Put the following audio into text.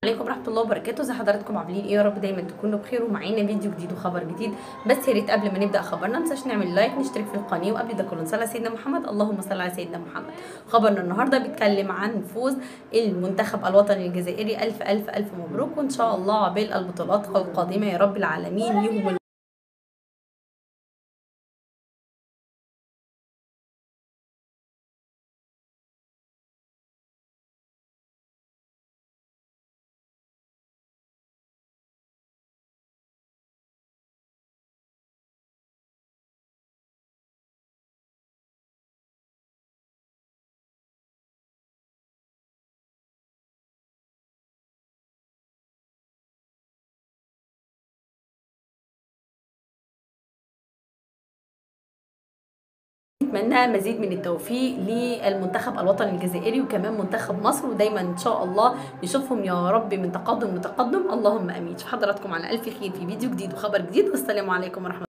عليكم ورحمه الله وبركاته زي حضراتكم عاملين ايه يا رب دايما تكونوا بخير ومعانا فيديو جديد وخبر جديد بس يا ريت قبل ما نبدا خبرنا ما تنساش نعمل لايك نشترك في القناه وقبل ده كله نصلي على سيدنا محمد اللهم صل على سيدنا محمد خبرنا النهارده بيتكلم عن فوز المنتخب الوطني الجزائري الف الف الف مبروك وان شاء الله عقبال البطولات القادمه يا رب العالمين ليهم نتمنى مزيد من التوفيق للمنتخب الوطني الجزائري وكمان منتخب مصر ودايما ان شاء الله نشوفهم يا رب من تقدم لتقدم اللهم امين شوف حضراتكم على الف خير في فيديو جديد وخبر جديد والسلام عليكم ورحمه